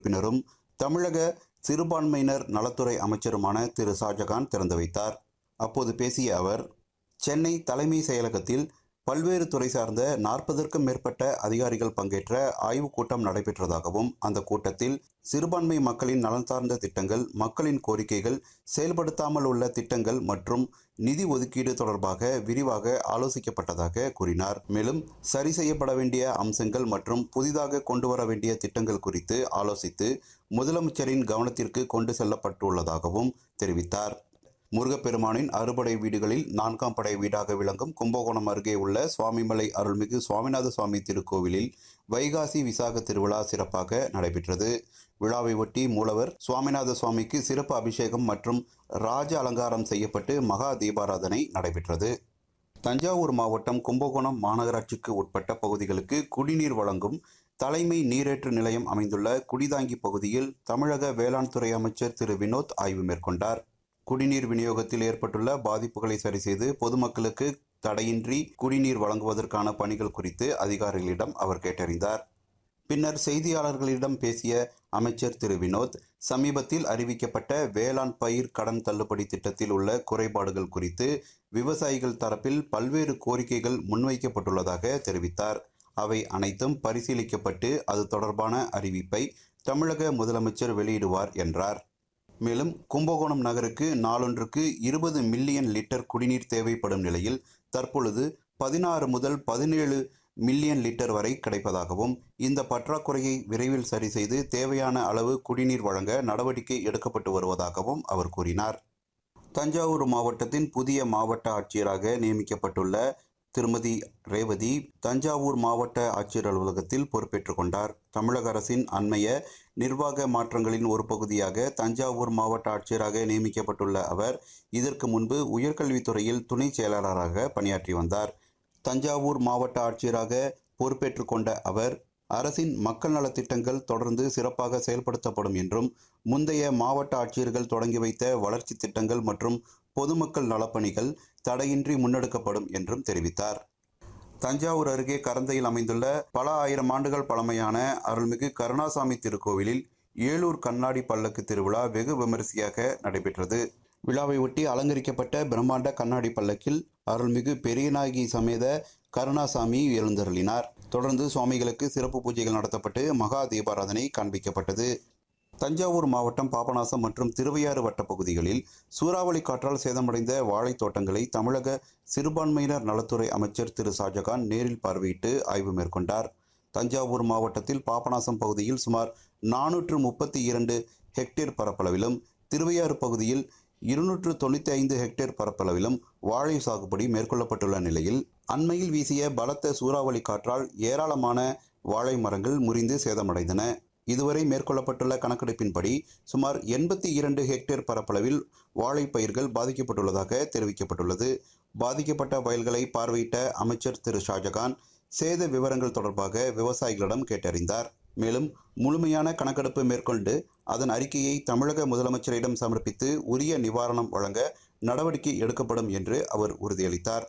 பின்னரும் தமிழக சிறுபான்மையினர் நலத்துறை அமைச்சருமான திரு ஷாஜகான் திறந்து வைத்தார் அப்போது பேசிய அவர் சென்னை தலைமை செயலகத்தில் பல்வேறு துறை சார்ந்த நாற்பதற்கும் மேற்பட்ட அதிகாரிகள் பங்கேற்ற ஆய்வுக் கூட்டம் நடைபெற்றதாகவும் அந்த கூட்டத்தில் சிறுபான்மை மக்களின் நலன் சார்ந்த திட்டங்கள் மக்களின் கோரிக்கைகள் செயல்படுத்தாமல் உள்ள திட்டங்கள் மற்றும் நிதி ஒதுக்கீடு தொடர்பாக விரிவாக ஆலோசிக்கப்பட்டதாக கூறினார் மேலும் சரி செய்யப்பட வேண்டிய அம்சங்கள் மற்றும் புதிதாக கொண்டு வர வேண்டிய திட்டங்கள் குறித்து ஆலோசித்து முதலமைச்சரின் கவனத்திற்கு கொண்டு செல்லப்பட்டுள்ளதாகவும் தெரிவித்தார் முருகப்பெருமானின் அறுபடை வீடுகளில் நான்காம் படை வீடாக விளங்கும் கும்பகோணம் அருகே உள்ள சுவாமிமலை அருள்மிகு சுவாமிநாத சுவாமி திருக்கோவிலில் வைகாசி விசாக திருவிழா சிறப்பாக நடைபெற்றது விழாவை ஒட்டி மூலவர் சுவாமிநாத சுவாமிக்கு சிறப்பு அபிஷேகம் மற்றும் ராஜ அலங்காரம் செய்யப்பட்டு மகா தீபாராதனை நடைபெற்றது தஞ்சாவூர் மாவட்டம் கும்பகோணம் மாநகராட்சிக்கு உட்பட்ட பகுதிகளுக்கு குடிநீர் வழங்கும் தலைமை நீரேற்று நிலையம் அமைந்துள்ள குடிதாங்கி பகுதியில் தமிழக வேளாண் துறை அமைச்சர் திரு வினோத் ஆய்வு மேற்கொண்டார் குடிநீர் விநியோகத்தில் ஏற்பட்டுள்ள பாதிப்புகளை சரி செய்து பொதுமக்களுக்கு தடையின்றி குடிநீர் வழங்குவதற்கான பணிகள் குறித்து அதிகாரிகளிடம் அவர் கேட்டறிந்தார் பின்னர் செய்தியாளர்களிடம் பேசிய அமைச்சர் திரு வினோத் சமீபத்தில் அறிவிக்கப்பட்ட வேளாண் பயிர் கடன் தள்ளுபடி திட்டத்தில் உள்ள குறைபாடுகள் குறித்து விவசாயிகள் தரப்பில் பல்வேறு கோரிக்கைகள் முன்வைக்கப்பட்டுள்ளதாக தெரிவித்தார் அவை அனைத்தும் பரிசீலிக்கப்பட்டு அது தொடர்பான அறிவிப்பை தமிழக முதலமைச்சர் வெளியிடுவார் என்றார் மேலும் கும்பகோணம் நகருக்கு நாளொன்றுக்கு இருபது மில்லியன் லிட்டர் குடிநீர் தேவைப்படும் நிலையில் தற்பொழுது பதினாறு முதல் பதினேழு மில்லியன் லிட்டர் வரை கிடைப்பதாகவும் இந்த பற்றாக்குறையை விரைவில் சரி செய்து தேவையான அளவு குடிநீர் வழங்க நடவடிக்கை எடுக்கப்பட்டு வருவதாகவும் அவர் கூறினார் தஞ்சாவூர் மாவட்டத்தின் புதிய மாவட்ட ஆட்சியராக நியமிக்கப்பட்டுள்ள திருமதி ரேவதி தஞ்சாவூர் மாவட்ட ஆட்சியர் அலுவலகத்தில் பொறுப்பேற்றுக் கொண்டார் தமிழக அரசின் அண்மைய நிர்வாக மாற்றங்களின் ஒரு பகுதியாக தஞ்சாவூர் மாவட்ட ஆட்சியராக நியமிக்கப்பட்டுள்ள அவர் இதற்கு முன்பு உயர்கல்வித்துறையில் துணை செயலாளராக பணியாற்றி வந்தார் தஞ்சாவூர் மாவட்ட ஆட்சியராக பொறுப்பேற்றுக் கொண்ட அவர் அரசின் மக்கள் நலத்திட்டங்கள் தொடர்ந்து சிறப்பாக செயல்படுத்தப்படும் என்றும் முந்தைய மாவட்ட ஆட்சியர்கள் தொடங்கி வைத்த வளர்ச்சி திட்டங்கள் மற்றும் பொதுமக்கள் நலப்பணிகள் தடையின்றி முன்னெடுக்கப்படும் என்றும் தெரிவித்தார் தஞ்சாவூர் அருகே கரந்தையில் அமைந்துள்ள பல ஆயிரம் ஆண்டுகள் பழமையான அருள்மிகு கருணாசாமி திருக்கோவிலில் ஏலூர் கண்ணாடி பல்லக்கு திருவிழா வெகு விமரிசையாக நடைபெற்றது விழாவை ஒட்டி அலங்கரிக்கப்பட்ட பிரம்மாண்ட கண்ணாடி பல்லக்கில் அருள்மிகு பெரியநாயகி சமேத கருணாசாமி எழுந்தருளினார் தொடர்ந்து சுவாமிகளுக்கு சிறப்பு பூஜைகள் நடத்தப்பட்டு மகா தீபாராதனை காண்பிக்கப்பட்டது தஞ்சாவூர் மாவட்டம் பாபநாசம் மற்றும் திருவையாறு வட்ட பகுதிகளில் சூறாவளி காற்றால் சேதமடைந்த வாழைத் தோட்டங்களை தமிழக சிறுபான்மையினர் நலத்துறை அமைச்சர் திரு ஷாஜகான் நேரில் பார்வையிட்டு ஆய்வு மேற்கொண்டார் தஞ்சாவூர் மாவட்டத்தில் பாபநாசம் பகுதியில் சுமார் நானூற்று முப்பத்தி இரண்டு ஹெக்டேர் பரப்பளவிலும் திருவையாறு பகுதியில் இருநூற்று தொண்ணூற்றி ஐந்து ஹெக்டேர் பரப்பளவிலும் வாழை சாகுபடி மேற்கொள்ளப்பட்டுள்ள நிலையில் அண்மையில் வீசிய பலத்த சூறாவளி காற்றால் ஏராளமான வாழை மரங்கள் முறிந்து சேதமடைந்தன இதுவரை மேற்கொள்ளப்பட்டுள்ள கணக்கெடுப்பின்படி சுமார் எண்பத்தி இரண்டு ஹெக்டேர் பரப்பளவில் வாழை பயிர்கள் பாதிக்கப்பட்டுள்ளதாக தெரிவிக்கப்பட்டுள்ளது பாதிக்கப்பட்ட வயல்களை பார்வையிட்ட அமைச்சர் திரு ஷாஜகான் சேத விவரங்கள் தொடர்பாக விவசாயிகளிடம் கேட்டறிந்தார் மேலும் முழுமையான கணக்கெடுப்பு மேற்கொண்டு அதன் அறிக்கையை தமிழக முதலமைச்சரிடம் சமர்ப்பித்து உரிய நிவாரணம் வழங்க நடவடிக்கை எடுக்கப்படும் என்று அவர் உறுதியளித்தார்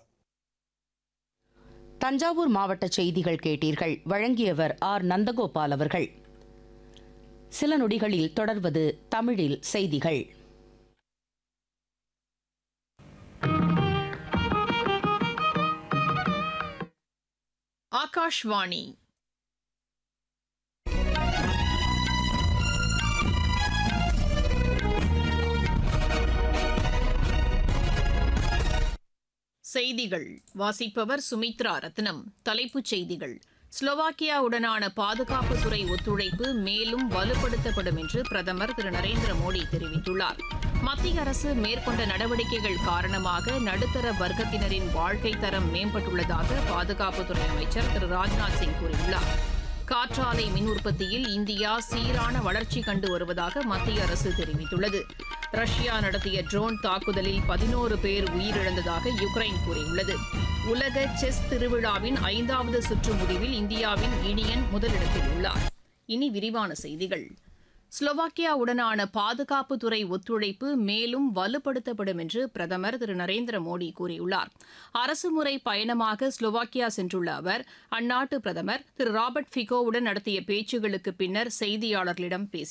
தஞ்சாவூர் மாவட்ட செய்திகள் கேட்டீர்கள் வழங்கியவர் ஆர் நந்தகோபால் அவர்கள் சில நொடிகளில் தொடர்வது தமிழில் செய்திகள் ஆகாஷ்வாணி செய்திகள் வாசிப்பவர் சுமித்ரா ரத்னம் தலைப்புச் செய்திகள் ஸ்லோவாக்கியாவுடனான பாதுகாப்புத்துறை ஒத்துழைப்பு மேலும் வலுப்படுத்தப்படும் என்று பிரதமர் திரு நரேந்திர மோடி தெரிவித்துள்ளார் மத்திய அரசு மேற்கொண்ட நடவடிக்கைகள் காரணமாக நடுத்தர வர்க்கத்தினரின் வாழ்க்கை தரம் மேம்பட்டுள்ளதாக பாதுகாப்புத்துறை அமைச்சர் திரு ராஜ்நாத் சிங் கூறியுள்ளார் காற்றாலை மின் உற்பத்தியில் இந்தியா சீரான வளர்ச்சி கண்டு வருவதாக மத்திய அரசு தெரிவித்துள்ளது ரஷ்யா நடத்திய ட்ரோன் தாக்குதலில் பதினோரு பேர் உயிரிழந்ததாக யுக்ரைன் கூறியுள்ளது உலக செஸ் திருவிழாவின் ஐந்தாவது சுற்று முடிவில் இந்தியாவின் இனியன் முதலிடத்தில் உள்ளார் இனி விரிவான செய்திகள் ஸ்லோவாக்கியாவுடனான பாதுகாப்புத்துறை ஒத்துழைப்பு மேலும் வலுப்படுத்தப்படும் என்று பிரதமர் திரு நரேந்திர மோடி கூறியுள்ளார் அரசுமுறை பயணமாக ஸ்லோவாக்கியா சென்றுள்ள அவர் அந்நாட்டு பிரதமர் திரு ராபர்ட் ஃபிகோவுடன் நடத்திய பேச்சுகளுக்கு பின்னர் செய்தியாளர்களிடம் பேசினார்